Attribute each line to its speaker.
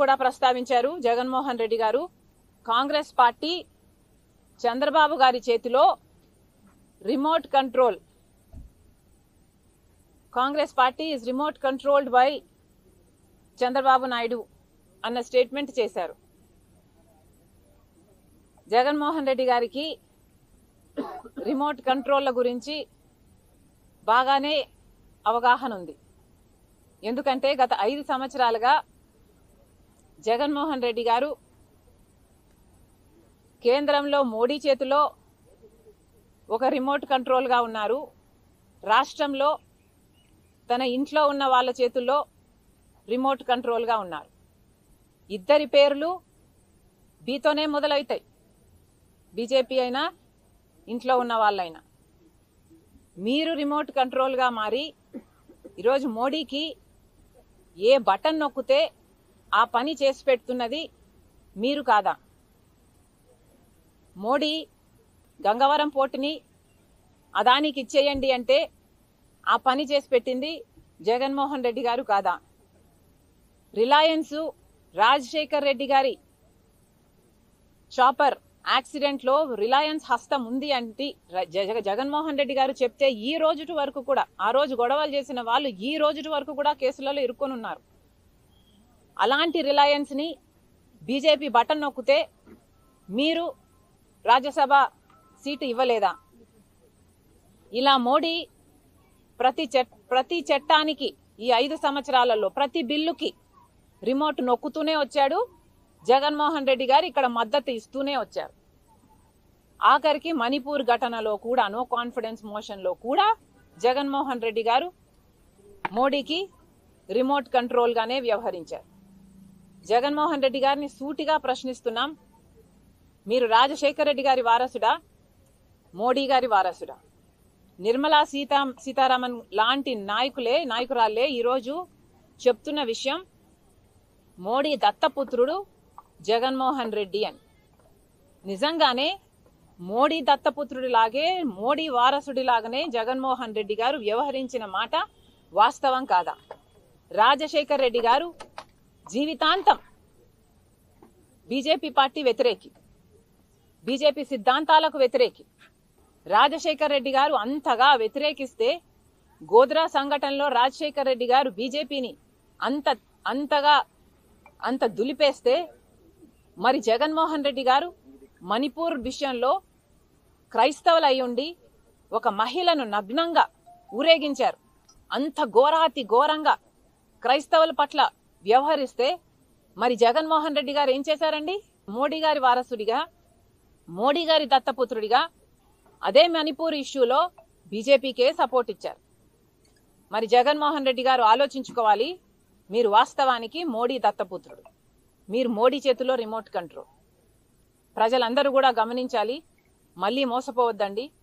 Speaker 1: కూడా ప్రస్తావించారు జగన్మోహన్ రెడ్డి గారు కాంగ్రెస్ పార్టీ చంద్రబాబు గారి చేతిలో remote control Congress party is remote controlled by Chandrababu Naidu అన్న స్టేట్మెంట్ చేశారు జగన్మోహన్ రెడ్డి గారికి రిమోట్ కంట్రోల్ల గురించి బాగానే అవగాహన ఉంది ఎందుకంటే గత ఐదు సంవత్సరాలుగా జగన్మోహన్ రెడ్డి గారు కేంద్రంలో మోడీ చేతిలో ఒక రిమోట్ కంట్రోల్గా ఉన్నారు రాష్ట్రంలో తన ఇంట్లో ఉన్న వాళ్ళ చేతుల్లో రిమోట్ కంట్రోల్గా ఉన్నారు ఇద్దరి పేర్లు బీతోనే మొదలవుతాయి బీజేపీ అయినా ఇంట్లో ఉన్న వాళ్ళైనా మీరు రిమోట్ కంట్రోల్గా మారి ఈరోజు మోడీకి ఏ బటన్ నొక్కితే ఆ పని చేసి పెడుతున్నది మీరు కాదా మోడీ గంగవరం పోర్టుని అదానికి ఇచ్చేయండి అంటే ఆ పని చేసి పెట్టింది జగన్మోహన్ రెడ్డి గారు కాదా రిలయన్స్ రాజశేఖర్ రెడ్డి గారి చాపర్ యాక్సిడెంట్ లో రిలయన్స్ హస్తం ఉంది అంటే ర- జగ- జగన్మోహన్ రెడ్డి గారు చెప్తే ఈ రోజుటి వరకు కూడా ఆ రోజు గొడవలు చేసిన వాళ్ళు ఈ రోజుటి వరకు కూడా కేసులలో ఇరుక్కొని ఉన్నారు అలాంటి రిలయన్స్ ని బీజేపీ బటన్ నొక్కితే మీరు రాజ్యసభ సీటు ఇవ్వలేదా ఇలా మోడీ ప్రతి చట్ ప్రతి చట్టానికి ఈ ఐదు సంవత్సరాలలో ప్రతి బిల్లుకి రిమోట్ నొక్కుతూనే వచ్చాడు జగన్మోహన్ రెడ్డి గారు ఇక్కడ మద్దతు ఇస్తూనే వచ్చారు ఆఖరికి మణిపూర్ ఘటనలో కూడా నో కాన్ఫిడెన్స్ మోషన్లో కూడా జగన్మోహన్ రెడ్డి గారు మోడీకి రిమోట్ కంట్రోల్గానే వ్యవహరించారు జగన్మోహన్ రెడ్డి గారిని సూటిగా ప్రశ్నిస్తున్నాం మీరు రాజశేఖర రెడ్డి గారి వారసుడా మోడీ గారి వారసుడా నిర్మలా సీతా సీతారామన్ లాంటి నాయకులే నాయకురాలే ఈరోజు చెప్తున్న విషయం మోడీ దత్తపుత్రుడు జగన్మోహన్ రెడ్డి అని నిజంగానే మోడీ దత్తపుత్రుడిలాగే మోడీ వారసుడిలాగానే జగన్మోహన్ రెడ్డి గారు వ్యవహరించిన మాట వాస్తవం కాదా రాజశేఖర్ రెడ్డి గారు జీవితాంతం బీజేపీ పార్టీ వ్యతిరేకి బీజేపీ సిద్ధాంతాలకు వ్యతిరేకి రాజశేఖర్ రెడ్డి గారు అంతగా వ్యతిరేకిస్తే గోద్రా సంఘటనలో రాజశేఖర్ రెడ్డి గారు బీజేపీని అంత అంతగా అంత దులిపేస్తే మరి జగన్మోహన్ రెడ్డి గారు మణిపూర్ విషయంలో క్రైస్తవులు అయ్యుండి ఒక మహిళను నగ్నంగా ఊరేగించారు అంత ఘోరాతి ఘోరంగా క్రైస్తవుల పట్ల వ్యవహరిస్తే మరి జగన్మోహన్ రెడ్డి గారు ఏం చేశారండి మోడీ గారి వారసుడిగా మోడీ గారి దత్తపుత్రుడిగా అదే మణిపూర్ ఇష్యూలో బీజేపీకే సపోర్ట్ ఇచ్చారు మరి జగన్మోహన్ రెడ్డి గారు ఆలోచించుకోవాలి మీరు వాస్తవానికి మోడీ దత్తపుత్రుడు మీరు మోడీ చేతిలో రిమోట్ కంట్రోల్ ప్రజలందరూ కూడా గమనించాలి మళ్ళీ మోసపోవద్దండి